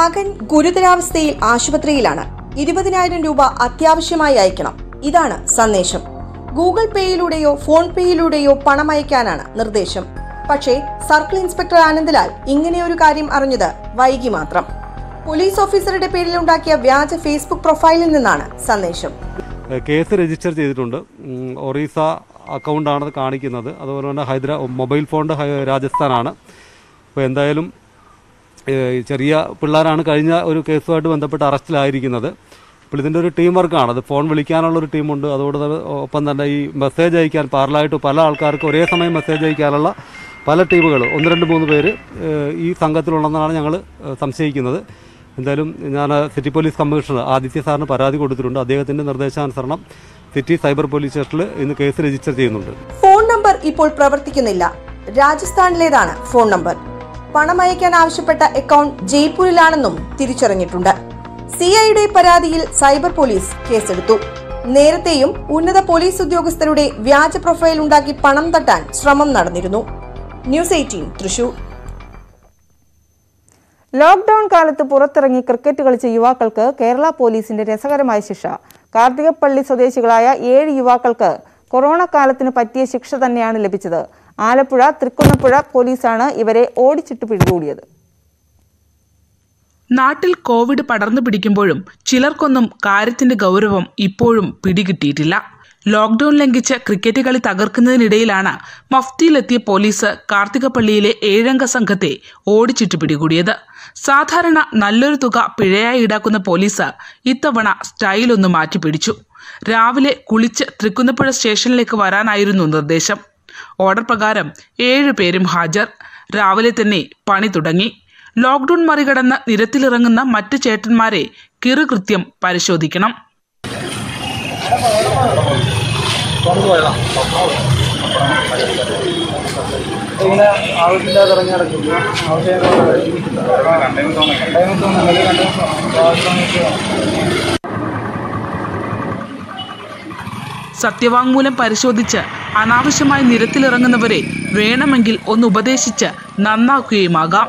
മകൻ ഗുരുതരാവസ്ഥയിൽ ആശുപത്രിയിലാണ് ഇരുപതിനായിരം രൂപ അത്യാവശ്യമായി അയക്കണം ഇതാണ് സന്ദേശം ഗൂഗിൾ പേയിലൂടെയോ ഫോൺ പേയിലൂടെയോ പണം അയക്കാനാണ് നിർദ്ദേശം പക്ഷേ സർക്കിൾ ഇൻസ്പെക്ടർ ആനന്ദലാൽ ഇങ്ങനെയൊരു കാര്യം അറിഞ്ഞത് വൈകി മാത്രം പോലീസ് ഓഫീസറുടെ പേരിലുണ്ടാക്കിയ വ്യാജ ഫേസ്ബുക്ക് പ്രൊഫൈലിൽ നിന്നാണ് സന്ദേശം കേസ് രജിസ്റ്റർ ചെയ്തിട്ടുണ്ട് ഉം, ഒറീസ അക്കൗണ്ടാണ് കാണിക്കുന്നത് അതുപോലെ തന്നെ ഹൈദരാ മൊബൈൽ ഫോണിൻ്റെ ഹൈ- രാജസ്ഥാനാണ് അപ്പോൾ എന്തായാലും ഏഹ്, ചെറിയ പിള്ളേരാണ് കഴിഞ്ഞ ഒരു കേസുമായിട്ട് ബന്ധപ്പെട്ട് അറസ്റ്റിലായിരിക്കുന്നത് അപ്പോൾ ഇതിൻ്റെ ഒരു ടീം വർക്കാണ് അത് ഫോൺ വിളിക്കാനുള്ള ഒരു ടീമുണ്ട് അതോട് തന്നെ ഒപ്പം തന്നെ ഈ മെസ്സേജ് അയക്കാൻ പാരലായിട്ട് പല ആൾക്കാർക്ക് ഒരേ സമയം മെസ്സേജ് അയക്കാനുള്ള പല ടീമുകൾ ഒന്ന് രണ്ട് മൂന്ന് പേര് ഏഹ്, ഈ സംഘത്തിലുണ്ടെന്നാണ് ഞങ്ങൾ സംശയിക്കുന്നത് എന്തായാലും ഞാൻ സിറ്റി പോലീസ് കമ്മീഷണർ ആദിത്യ സാറിന് പരാതി കൊടുത്തിട്ടുണ്ട് അദ്ദേഹത്തിൻ്റെ നിർദ്ദേശാനുസരണം സിറ്റി സൈബർ പോലീസ് സ്റ്റേഷനിൽ ഇന്ന് കേസ് രജിസ്റ്റർ ചെയ്യുന്നുണ്ട് ഫോൺ നമ്പർ ഇപ്പോൾ പ്രവർത്തിക്കുന്നില്ല രാജസ്ഥാനിലേതാണ് ഫോൺ നമ്പർ പണം അയക്കാൻ ആവശ്യപ്പെട്ട അക്കൗണ്ട് ജയ്പൂരിലാണെന്നും തിരിച്ചറിഞ്ഞിട്ടുണ്ട് സി ഐയുടെ പരാതിയിൽ സൈബർ പോലീസ് കേസെടുത്തു നേരത്തെയും ഉന്നത പോലീസ് ഉദ്യോഗസ്ഥരുടെ വ്യാജ പ്രൊഫൈൽ ഉണ്ടാക്കി പണം തട്ടാൻ ശ്രമം നടന്നിരുന്നു ന്യൂസ് എയ്റ്റീൻ തൃശൂർ ലോക്ഡൌൺ കാലത്ത് പുറത്തിറങ്ങി ക്രിക്കറ്റ് കളിച്ച യുവാക്കൾക്ക് കേരള പോലീസിന്റെ രസകരമായ ശിക്ഷ കാർത്തികപ്പള്ളി സ്വദേശികളായ ഏഴ് യുവാക്കൾക്ക് കൊറോണ കാലത്തിന് പറ്റിയ ശിക്ഷ തന്നെയാണ് ലഭിച്ചത് ആലപ്പുഴ തൃക്കുന്നപ്പുഴ പോലീസാണ് ഇവരെ ഓടിച്ചിട്ട് പിടികൂടിയത് നാട്ടിൽ കോവിഡ് പടർന്നു പിടിക്കുമ്പോഴും ചിലർക്കൊന്നും കാര്യത്തിന്റെ ഗൗരവം ഇപ്പോഴും പിടികിട്ടിയിട്ടില്ല ലോക്ഡൌൺ ലംഘിച്ച് ക്രിക്കറ്റ് കളി തകർക്കുന്നതിനിടയിലാണ് മഫ്തിയിലെത്തിയ പോലീസ് കാർത്തികപ്പള്ളിയിലെ ഏഴംഗ സംഘത്തെ ഓടിച്ചിട്ട് പിടികൂടിയത് സാധാരണ നല്ലൊരു തുക പിഴയായി ഈടാക്കുന്ന പോലീസ് ഇത്തവണ സ്റ്റൈലൊന്ന് മാറ്റി പിടിച്ചു രാവിലെ കുളിച്ച് തൃക്കുന്നപ്പുഴ സ്റ്റേഷനിലേക്ക് വരാനായിരുന്നു നിർദ്ദേശം ഓർഡർ പ്രകാരം ഏഴ് പേരും ഹാജർ രാവിലെ തന്നെ പണി തുടങ്ങി ലോക്ഡൌൺ മറികടന്ന് നിരത്തിലിറങ്ങുന്ന മറ്റു ചേട്ടന്മാരെ കിറുകൃത്യം പരിശോധിക്കണം ഇങ്ങനെ ആവശ്യമില്ലാതെ ഇറങ്ങി നടക്കും സത്യവാങ്മൂലം പരിശോധിച്ച് അനാവശ്യമായി നിരത്തിലിറങ്ങുന്നവരെ വേണമെങ്കിൽ ഒന്ന് ഉപദേശിച്ച് നന്നാക്കുകയുമാകാം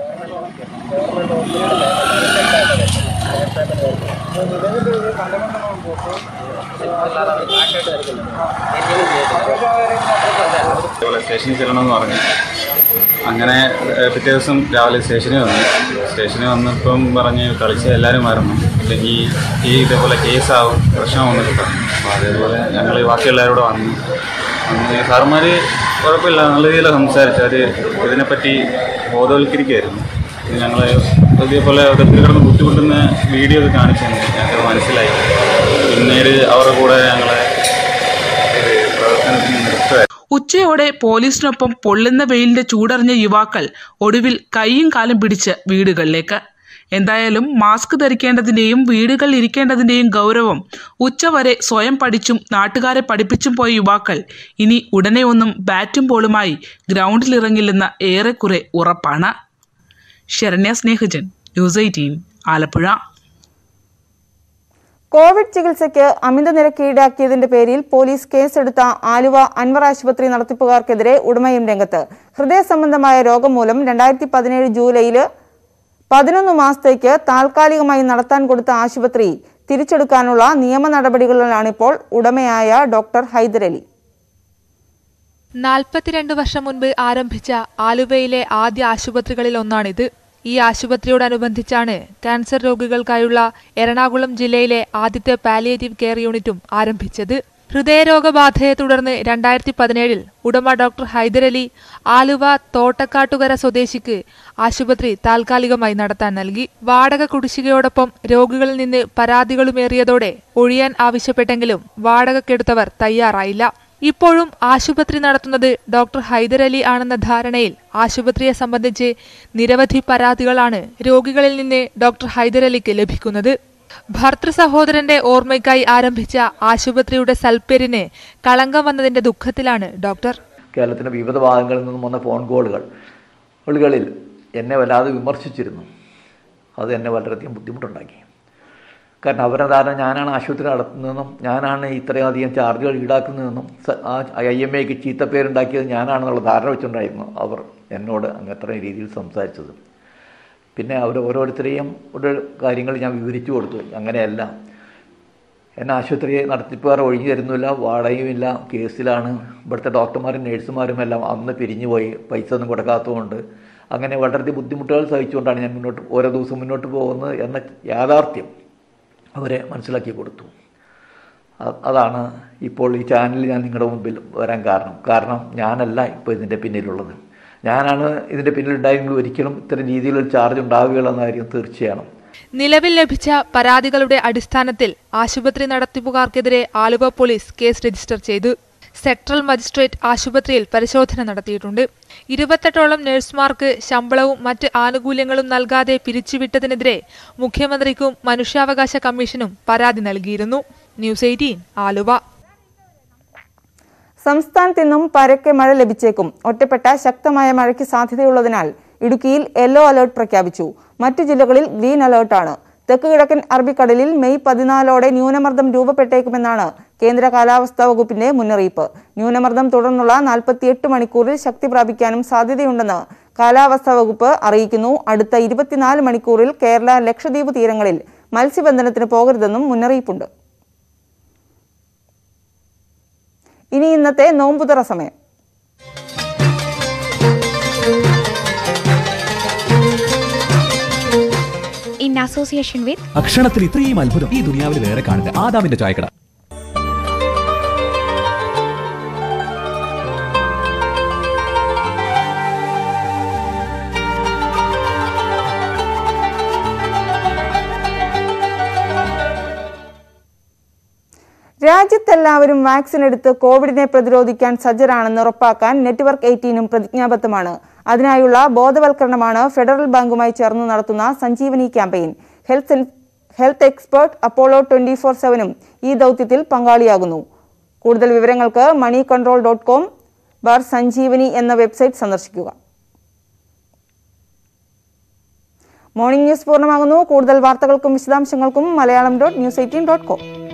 അതുപോലെ സ്റ്റേഷനിൽ ചെല്ലണമെന്ന് പറഞ്ഞു അങ്ങനെ ഏഹ്, പിറ്റേ ദിവസം രാവിലെ സ്റ്റേഷനിൽ വന്നു സ്റ്റേഷനിൽ വന്നപ്പം പറഞ്ഞ് കളിച്ച് എല്ലാവരും വരണം ഇല്ലെങ്കിൽ ഈ ഇതേപോലെ കേസാവും പ്രശ്നമാവുന്നൊക്കെ പറഞ്ഞു അപ്പോൾ അതേപോലെ ഞങ്ങൾ ബാക്കി എല്ലാവരും കൂടെ വന്നു വന്ന് സാറുമാർ കുഴപ്പമില്ല നല്ല രീതിയിൽ സംസാരിച്ചു അവർ ഇതിനെപ്പറ്റി ബോധവൽക്കരിക്കുമായിരുന്നു ഞങ്ങൾ ഇതേപോലെ ഓരോരുത്തർ കിടന്ന് ബുദ്ധിമുട്ടുന്ന വീഡിയോ ഒക്കെ കാണിച്ചു തന്നെ ഞങ്ങൾക്ക് മനസ്സിലായി പിന്നീട് അവരുടെ കൂടെ ഞങ്ങളെ ഒരു പ്രവർത്തനത്തിന് നിർത്തുമായിരുന്നു ഉച്ചയോടെ പോലീസിനൊപ്പം പൊള്ളുന്ന വെയിലിന്റെ ചൂടറിഞ്ഞ യുവാക്കൾ ഒടുവിൽ കൈയും കാലും പിടിച്ച് വീടുകളിലേക്ക് എന്തായാലും മാസ്ക് ധരിക്കേണ്ടതിന്റെയും വീടുകളിൽ ഇരിക്കേണ്ടതിന്റെയും ഗൗരവം ഉച്ചവരെ സ്വയം പഠിച്ചും നാട്ടുകാരെ പഠിപ്പിച്ചും പോയ യുവാക്കൾ ഇനി ഉടനെ ഒന്നും ബാറ്റും ബോളുമായി ഗ്രൗണ്ടിലിറങ്ങില്ലെന്ന ഏറെക്കുറെ ഉറപ്പാണ് Saranya Snehajan news eighteen Alappuzha Covid ചികിത്സയ്ക്ക് അമിത നിരക്ക് ഈടാക്കിയതിന്റെ പേരിൽ പോലീസ് കേസെടുത്ത ആലുവ അൻവർ ആശുപത്രി നടത്തിപ്പുകാർക്കെതിരെ ഉടമയും രംഗത്ത് ഹൃദയ സംബന്ധമായ രോഗം മൂലം രണ്ടായിരത്തി പതിനേഴ് ജൂലൈയിൽ പതിനൊന്ന് മാസത്തേക്ക് താൽക്കാലികമായി നടത്താൻ കൊടുത്ത ആശുപത്രി തിരിച്ചെടുക്കാനുള്ള നിയമ നടപടികളിലാണിപ്പോൾ ഉടമയായ ഡോക്ടർ ഹൈദരലി നാൽപ്പത്തിരണ്ട് വർഷം മുൻപ് ആരംഭിച്ച ആലുവയിലെ ആദ്യ ആശുപത്രികളിൽ ഒന്നാണിത് ഈ ആശുപത്രിയോടനുബന്ധിച്ചാണ് ക്യാൻസർ രോഗികൾക്കായുള്ള എറണാകുളം ജില്ലയിലെ ആദ്യത്തെ പാലിയേറ്റീവ് കെയർ യൂണിറ്റും ആരംഭിച്ചത് ഹൃദയരോഗബാധയെ തുടർന്ന് രണ്ടായിരത്തി പതിനേഴിൽ ഉടമ ഡോക്ടർ ഹൈദരലി ആലുവ തോട്ടക്കാട്ടുകര സ്വദേശിക്ക് ആശുപത്രി താൽക്കാലികമായി നടത്താൻ നൽകി വാടക കുടിശ്ശികയോടൊപ്പം രോഗികളിൽ നിന്ന് പരാതികളുമേറിയതോടെ ഒഴിയാൻ ആവശ്യപ്പെട്ടെങ്കിലും വാടകക്കെടുത്തവർ തയ്യാറായില്ല ഇപ്പോഴും ആശുപത്രി നടത്തുന്നത് ഡോക്ടർ ഹൈദരലി ആണെന്ന ധാരണയിൽ ആശുപത്രിയെ സംബന്ധിച്ച് നിരവധി പരാതികളാണ് രോഗികളിൽ നിന്ന് ഡോക്ടർ ഹൈദരലിക്ക് ലഭിക്കുന്നത് ഭർത്തൃ സഹോദരന്റെ ഓർമ്മയ്ക്കായി ആരംഭിച്ച ആശുപത്രിയുടെ സൽപ്പേരിന് കളങ്കം വന്നതിന്റെ ദുഃഖത്തിലാണ് ഡോക്ടർ കേരളത്തിൻ്റെ വിവിധ ഭാഗങ്ങളിൽ നിന്നും വന്ന ഫോൺ കോളുകൾ കോളുകളിൽ എന്നെ വല്ലാതെ വിമർശിച്ചിരുന്നു അത് എന്നെ വളരെയധികം ബുദ്ധിമുട്ടുണ്ടാക്കി കാരണം അവരുടെ ധാരണ ഞാനാണ് ആശുപത്രി നടത്തുന്നതെന്നും ഞാനാണ് ഇത്രയധികം ചാർജുകൾ ഈടാക്കുന്നതെന്നും സ- ആ ഐ എം എക്ക് ചീത്തപ്പേരുണ്ടാക്കിയത് ഞാനാണെന്നുള്ള ധാരണ വെച്ചുകൊണ്ടായിരുന്നു അവർ എന്നോട് അങ്ങ് അത്രയും രീതിയിൽ സംസാരിച്ചത് പിന്നെ അവർ ഓരോരുത്തരെയും ഒരു കാര്യങ്ങൾ ഞാൻ വിവരിച്ചു കൊടുത്തു അങ്ങനെയല്ല എന്നെ ആശുപത്രി നടത്തിപ്പുകാർ ഒഴിഞ്ഞു തരുന്നില്ല വാടകയുമില്ല കേസിലാണ് ഇവിടുത്തെ ഡോക്ടർമാരും നേഴ്സുമാരും എല്ലാം അന്ന് പിരിഞ്ഞു പോയി പൈസ ഒന്നും കൊടുക്കാത്തതുകൊണ്ട് അങ്ങനെ വളരെയധികം ബുദ്ധിമുട്ടുകൾ സഹിച്ചുകൊണ്ടാണ് ഞാൻ മുന്നോട്ട് ഓരോ ദിവസം മുന്നോട്ട് പോകുന്നത് എന്ന യാഥാർത്ഥ്യം അവരെ മനസ്സിലാക്കി കൊടുത്തു അ- അതാണ് ഇപ്പോൾ ഈ ചാനലിൽ ഞാൻ നിങ്ങളുടെ മുമ്പിൽ വരാൻ കാരണം കാരണം ഞാനല്ല ഇപ്പോൾ ഇതിൻ്റെ പിന്നിലുള്ളത് ഞാനാണ് ഇതിൻ്റെ പിന്നിലുണ്ടായെങ്കിൽ ഒരിക്കലും ഇത്തരം രീതിയിലൊരു ചാർജ് ഉണ്ടാവുകയില്ല എന്ന കാര്യം തീർച്ചയാണ് നിലവിൽ ലഭിച്ച പരാതികളുടെ അടിസ്ഥാനത്തിൽ ആശുപത്രി നടത്തിപ്പുകാർക്കെതിരെ ആലുവ പോലീസ് കേസ് രജിസ്റ്റർ ചെയ്തു സെൻട്രൽ മജിസ്ട്രേറ്റ് ആശുപത്രിയിൽ പരിശോധന നടത്തിയിട്ടുണ്ട് ഇരുപത്തെട്ടോളം നഴ്സുമാർക്ക് ശമ്പളവും മറ്റ് ആനുകൂല്യങ്ങളും നൽകാതെ പിരിച്ചുവിട്ടതിനെതിരെ മുഖ്യമന്ത്രിക്കും മനുഷ്യാവകാശ കമ്മീഷനും പരാതി നൽകിയിരുന്നു ന്യൂസ് എയ്റ്റീൻ ആലുവ സംസ്ഥാനത്ത് ഇന്നും പരക്കെ മഴ ലഭിച്ചേക്കും ഒറ്റപ്പെട്ട ശക്തമായ മഴയ്ക്ക് സാധ്യതയുള്ളതിനാൽ ഇടുക്കിയിൽ യെല്ലോ അലേർട്ട് പ്രഖ്യാപിച്ചു മറ്റു ജില്ലകളിൽ ഗ്രീൻ അലേർട്ടാണ് തെക്ക് കിഴക്കൻ അറബിക്കടലിൽ മെയ് പതിനാലോടെ ന്യൂനമർദ്ദം രൂപപ്പെട്ടേക്കുമെന്നാണ് കേന്ദ്ര കാലാവസ്ഥാ വകുപ്പിന്റെ മുന്നറിയിപ്പ് ന്യൂനമർദ്ദം തുടർന്നുള്ള നാൽപ്പത്തിയെട്ട് മണിക്കൂറിൽ ശക്തി പ്രാപിക്കാനും സാധ്യതയുണ്ടെന്ന് കാലാവസ്ഥാ വകുപ്പ് അറിയിക്കുന്നു അടുത്ത ഇരുപത്തിനാല് മണിക്കൂറിൽ കേരള ലക്ഷദ്വീപ് തീരങ്ങളിൽ മത്സ്യബന്ധനത്തിന് പോകരുതെന്നും മുന്നറിയിപ്പുണ്ട് ഇനി ഇന്നത്തെ നോമ്പുതുറ സമയം in association with അക്ഷരത്തിൽ ഇത്രയും അത്ഭുതം ഈ ദുനിയാവിൽ വേറെ കാണില്ല ആദാമിന്റെ ചായക്കട രാജ്യത്തെല്ലാവരും വാക്സിൻ എടുത്ത് കോവിഡിനെ പ്രതിരോധിക്കാൻ സജ്ജരാണെന്ന് ഉറപ്പാക്കാൻ നെറ്റ്വർക്ക് എയ്റ്റീനും പ്രതിജ്ഞാബദ്ധമാണ് അതിനായുള്ള ബോധവൽക്കരണമാണ് ഫെഡറൽ ബാങ്കുമായി ചേർന്ന് നടത്തുന്ന Sanjeevani campaign health health expert Apollo twenty four സെവനും ഈ ദൗത്യത്തിൽ പങ്കാളിയാകുന്നു കൂടുതൽ വിവരങ്ങൾക്ക് money control dot com bar Sanjeevani എന്ന വെബ്സൈറ്റ് സന്ദർശിക്കുക മോർണിംഗ് ന്യൂസ് പൂർണ്ണമാകുന്നു കൂടുതൽ വാർത്തകൾക്കും വിശദാംശങ്ങൾക്കും Malayalam dot news eighteen dot com